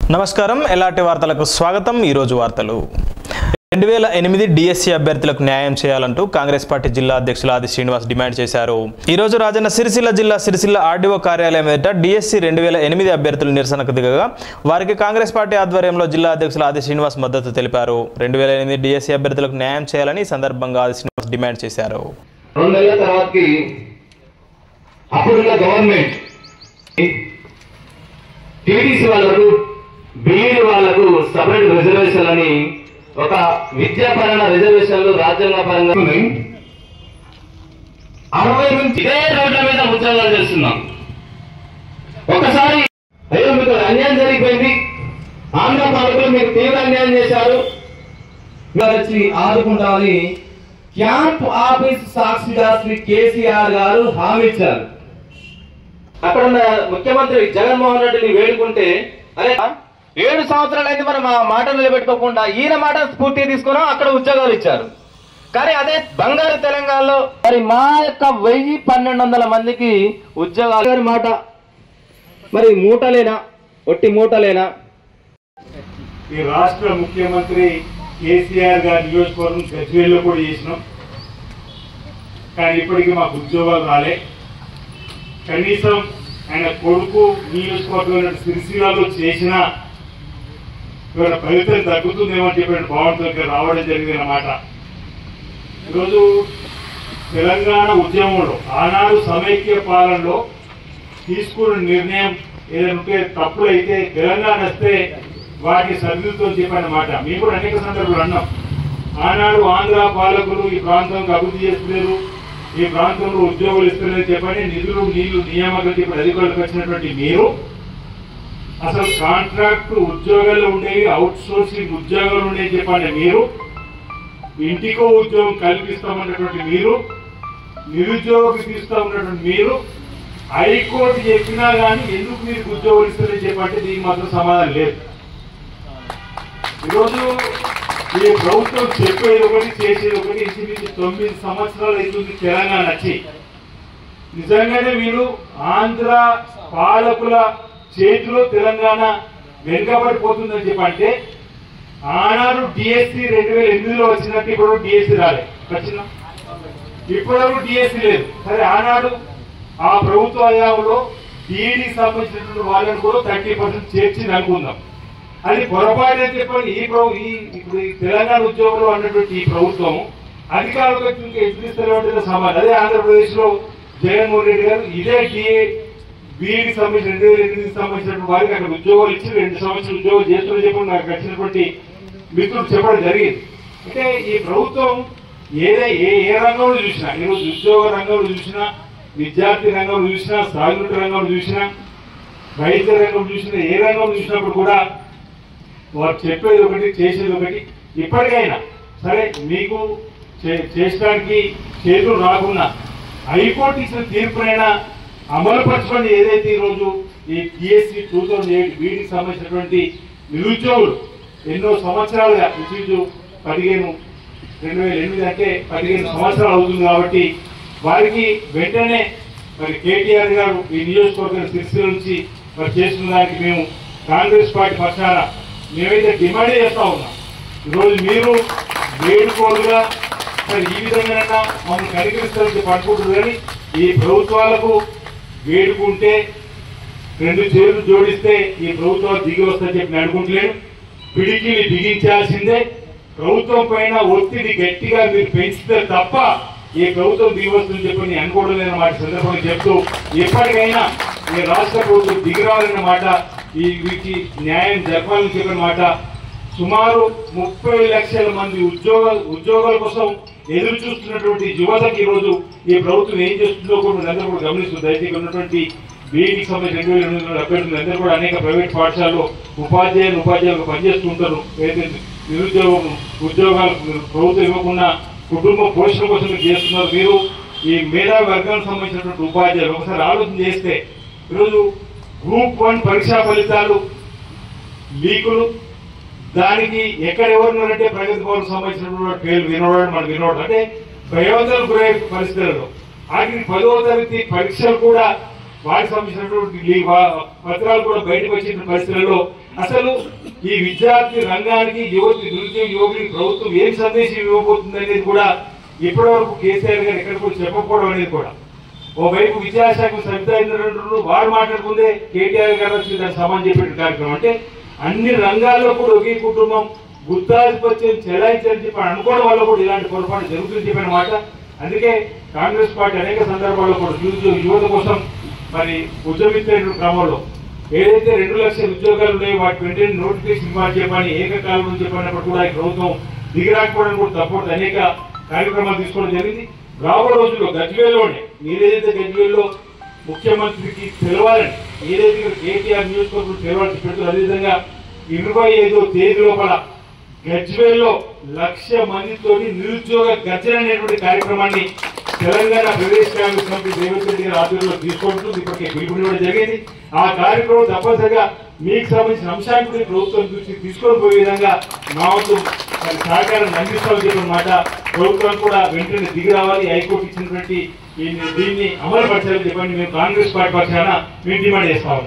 నమస్కారం ఎలాంటి వార్తలకు స్వాగతం ఈరోజు వార్తలు రెండు వేల ఎనిమిది డిఎస్సి అభ్యర్థులకు న్యాయం చేయాలంటూ కాంగ్రెస్ పార్టీ జిల్లా అధ్యక్షులు ఆది శ్రీనివాస్ డిమాండ్ చేశారు ఈ రోజు రాజన్న సిరిసిల్ల జిల్లా సిరిసిల్ల ఆర్డీఓ కార్యాలయం ఎదుట డిఎస్సి రెండు వేల ఎనిమిది అభ్యర్థులు నిరసనకు దిగగా వారికి కాంగ్రెస్ పార్టీ ఆధ్వర్యంలో జిల్లా అధ్యక్షులు ఆది శ్రీనివాస్ మద్దతు తెలిపారు రెండు వేల ఎనిమిది డిఎస్సి అభ్యర్థులకు న్యాయం చేయాలని ఈ సందర్భంగా ఆది శ్రీనివాస్ డిమాండ్ చేశారు రెండేళ్ల తర్వాతకి అప్పుడున్న గవర్నమెంట్ టీడీసీ వాళ్ళకు బీఈడి వాళ్ళకు సపరేట్ రిజర్వేషన్ అని ఒక విద్యాపరమైన రిజర్వేషన్లు రాజ్యాంగ పరంగా ఉన్నాయి. అరవై నుంచి ఇదే రోడ్ల మీద ఉద్యోగాలు చేస్తున్నాం ఒకసారి అయ్యో మీకు అన్యాయం జరిగిపోయింది ఆంధ్ర పాలకులు మీకు తీవ్ర అన్యాయం చేశారు మీరు వచ్చి ఆదుకుంటామని క్యాంప్ ఆఫీస్ సాక్షిగా శ్రీ కేసీఆర్ గారు హామీ ఇచ్చారు అక్కడ ఉన్న ముఖ్యమంత్రి జగన్మోహన్ రెడ్డిని వేడుకుంటే అరే ఏడు సంవత్సరాలు అయితే మనం ఆ మాట నిలబెట్టుకోకుండా ఈయన మాట స్ఫూర్తి తీసుకున్నాం అక్కడ ఉద్యోగాలు ఇచ్చారు కానీ అదే బంగారు తెలంగాణలో మరి మా యొక్క వెయ్యి పన్నెండు వందల మందికి ఉద్యోగాలు గారి మాట మరి మూటలేనా ఒట్టి మూటలేనా ఈ రాష్ట్ర ముఖ్యమంత్రి కేసీఆర్ గారి నియోజకవర్గం గజ్వేల్లో కూడా చేసినాం కానీ ఇప్పటికీ మాకు ఉద్యోగాలు రాలే కనీసం ఆయన కొడుకు నియోజకవర్గం సిరిసిల్లాలో చేసిన ఇవాళ ఫలితం తగ్గుతుందేమో అని చెప్పి బాగుంటుంది ఇక్కడ రావడం జరిగింది అన్నమాట ఈరోజు తెలంగాణ ఉద్యమంలో ఆనాడు సమైక్య పాలనలో తీసుకున్న నిర్ణయం ఏదైనా ఉంటే తప్పులైతే తెలంగాణ వస్తే వాటిని సరిదిద్దుతో చెప్పిన మాట మేము కూడా అనేక సందర్భాలు అన్నాం ఆనాడు ఆంధ్ర పాలకులు ఈ ప్రాంతం అభివృద్ధి చేస్తున్నారు ఈ ప్రాంతంలో ఉద్యోగులు ఇస్తున్నారు చెప్పని నిధులు నీళ్లు నియామకాలు చెప్పిన అధికారులకు వచ్చినటువంటి మీరు అసలు కాంట్రాక్ట్ ఉద్యోగాలు ఉండేవి అవుట్ సోర్సింగ్ ఉద్యోగాలు ఉండేవి చెప్పండి మీరు ఇంటికో ఉద్యోగం కల్పిస్తామన్నటువంటి మీరు నిరుద్యోగం తీస్తా ఉన్నటువంటి మీరు హైకోర్టు చెప్పినా కానీ ఎందుకు మీరు ఉద్యోగాలు ఇస్తారని చెప్పంటే దీనికి మాత్రం సమాధానం లేదు ఈరోజు ఈ ప్రభుత్వం చెప్పేది ఒకటి చేసేది ఒకటి ఇంచుమించు తొమ్మిది సంవత్సరాలు అవుతుంది తెలంగాణ వచ్చి నిజంగానే వీళ్ళు ఆంధ్ర పాలకుల చేతిలో తెలంగాణ వెనుకబడిపోతుందని చెప్పంటే ఆనాడు డిఎస్సి రెండు వేల ఎనిమిదిలో వచ్చినట్టు ఇప్పుడు డిఎస్సి రాలే వచ్చిందా ఇప్పటివరకు డిఎస్సి లేదు సరే ఆనాడు ఆ ప్రభుత్వ హయాంలో డిఈడికి సంబంధించినటువంటి వాళ్ళని కూడా థర్టీ పర్సెంట్ చేర్చింది అనుకుందాం అది పొరపాటు అని చెప్పని ఈ ప్రభు ఈ ఇప్పుడు ఈ తెలంగాణ ఉద్యోగులు అన్నటువంటి ఈ ప్రభుత్వం అధికారులకు ఇంకా ఎదురిస్తున్నటువంటి సమాధానం అదే ఆంధ్రప్రదేశ్ లో జగన్మోహన్ రెడ్డి గారు ఇదే డిఏ బీఈడికి సంబంధించిన రెండు వేల ఎనిమిదికి సంబంధించినటువంటి వారికి అక్కడ ఉద్యోగాలు ఇచ్చి రెండు సంవత్సరాలు ఉద్యోగాలు చేస్తున్న చెప్పి నాకు వచ్చినటువంటి మిత్రులు చెప్పడం జరిగింది అంటే ఈ ప్రభుత్వం ఏదే ఏ ఏ రంగంలో చూసినా ఈరోజు ఉద్యోగ రంగంలో చూసినా విద్యార్థి రంగంలో చూసినా సాగునీటి రంగంలో చూసినా వైద్య రంగం చూసినా ఏ రంగం చూసినప్పుడు కూడా వారు చెప్పేది ఒకటి చేసేది ఒకటి ఇప్పటికైనా సరే మీకు చే- చేసడానికి చేతులు రాకున్నా హైకోర్టు ఇచ్చిన తీర్పునైనా అమలుపరచుకొని ఏదైతే ఈరోజు ఈ టిఎస్సి టూ థౌజండ్ ఎయిట్ వీటికి సంబంధించినటువంటి నిరుద్యోగులు ఎన్నో సంవత్సరాలుగా ఇంచుమించు పదిహేను రెండు వేల ఎనిమిది అంటే పదిహేను సంవత్సరాలు అవుతుంది కాబట్టి వారికి వెంటనే మరి కేటీఆర్ గారు ఈ నియోజకవర్గం సిరిసిల్ల నుంచి మరి చేస్తున్న దానికి మేము కాంగ్రెస్ పార్టీ పక్షాన మేమైతే డిమాండ్ చేస్తా ఉన్నాం ఈరోజు మీరు వేడుకోలుగా మరి ఈ విధంగా మమ్మల్ని కనికరిస్తారని పట్టుకుంటారు కానీ ఈ ప్రభుత్వాలకు వేడుకుంటే రెండు చేతులు జోడిస్తే ఈ ప్రభుత్వాలు దిగి వస్తాయని చెప్పి నేను అనుకుంటలేను పిడికిని బిగించాల్సిందే ప్రభుత్వం పైన ఒత్తిడి గట్టిగా మీరు పెంచితే తప్ప ఈ ప్రభుత్వం దిగి వస్తుందని చెప్పి నేను అనుకోవడం లేని మాట సందర్భంగా చెప్తూ ఎప్పటికైనా ఈ రాష్ట్ర ప్రభుత్వం దిగి రావాలన్న మాట ఈ వీరికి న్యాయం జరపాలని చెప్పిన మాట సుమారు ముప్పై లక్షల మంది ఉద్యోగ ఉద్యోగాల కోసం ఎదురు చూస్తున్నటువంటి యువతకి ఈరోజు ఈ ప్రభుత్వం ఏం చేస్తుందో కూడా మీరందరూ కూడా గమనిస్తుంది దయచేసి ఇక్కడ ఉన్నటువంటి బీఈడికి సంబంధించి రెండు వేల ఎనిమిది వందల అభ్యర్థులు అందరూ కూడా అనేక ప్రైవేట్ పాఠశాలలో ఉపాధ్యాయులు ఉపాధ్యాయులు పనిచేస్తుంటారు ఏదైతే నిరుద్యోగం ఉద్యోగాలు ప్రభుత్వం ఇవ్వకుండా కుటుంబ పోషణ కోసం మీరు చేస్తున్నారు మీరు ఈ మేధావి వర్గానికి సంబంధించినటువంటి ఉపాధ్యాయులు ఒకసారి ఆలోచన చేస్తే ఈరోజు గ్రూప్ వన్ పరీక్షా ఫలితాలు లీకులు దానికి ఎక్కడ ఎవరున్నారంటే ప్రగతి భవన్ సంబంధించినటువంటి పేర్లు వినోడు మనం వినోడు అంటే భయవంతులు గురయ్యే పరిస్థితులలో ఆఖరికి పదవ తరగతి పరీక్షలు కూడా వాటికి సంబంధించినటువంటి లీ- వా- పత్రాలు కూడా బయటకు వచ్చిన పరిస్థితులలో అసలు ఈ విద్యార్థి రంగానికి యువతి నిరుద్యోగ యువకులకి ప్రభుత్వం ఏం సందేశం ఇవ్వబోతుంది అనేది కూడా ఇప్పటివరకు కేసీఆర్ గారు ఎక్కడ కూడా చెప్పకపోవడం అనేది కూడా ఓవైపు విద్యాశాఖ సబితా ఇంద్రుడు వారు మాట్లాడుకుందే కేటీఆర్ గారు వచ్చి దానికి సమాన్ చెప్పే కార్యక్రమం అంటే అన్ని రంగాల్లో కూడా ఒకే కుటుంబం గుత్తాధిపత్యం చెలాయించని చెప్పి అనుకోవడం వల్ల కూడా ఇలాంటి పొరపాటు జరుగుతుంది చెప్పిన మాట అందుకే కాంగ్రెస్ పార్టీ అనేక సందర్భాల్లో కూడా నిరుద్యోగ యువత కోసం మరి ఉద్యమించే క్రమంలో ఏదైతే రెండు లక్షల ఉద్యోగాలు ఉన్నాయో వాటి వెంటనే నోటిఫికేషన్ ఇవ్వాలి చెప్పని ఏకకాలంలో చెప్పినప్పుడు కూడా ఈ ప్రభుత్వం దిగిరాకపోవడం కూడా తప్పదు అనేక కార్యక్రమాలు తీసుకోవడం జరిగింది రాబో రోజుల్లో గజ్వేల్లోనే ఏదైతే గజ్వేల్లో ముఖ్యమంత్రికి తెలవాలని ఏదైతే ఇక్కడ కేటీఆర్ నియోజకవర్గం తెలవాలని పెడుతున్నారు అదేవిధంగా ఇరవై ఐదో తేదీ లోపల గజ్వేల్లో లక్ష మందితోని నిరుద్యోగ గర్జన అనేటువంటి కార్యక్రమాన్ని తెలంగాణ ప్రదేశ్ కాంగ్రెస్ కమిటీ రేవంత్ రెడ్డి గారి ఆధ్వర్యంలో తీసుకుంటుంది ఇప్పటికే పిలుపునివ్వడం జరిగింది ఆ కార్యక్రమం తప్పనిసరిగా మీకు సంబంధించిన అంశాన్ని కూడా ఈ ప్రభుత్వం దృష్టికి తీసుకొని పోయే విధంగా మా వంతు మరి సహకారం అందిస్తామని చెప్పిన మాట ప్రభుత్వం కూడా వెంటనే దిగి రావాలి హైకోర్టు ఇచ్చినటువంటి ఈ- దీన్ని అమలుపరచాలని చెప్పండి మేము కాంగ్రెస్ పార్టీ పక్షాన మేము డిమాండ్ చేస్తాము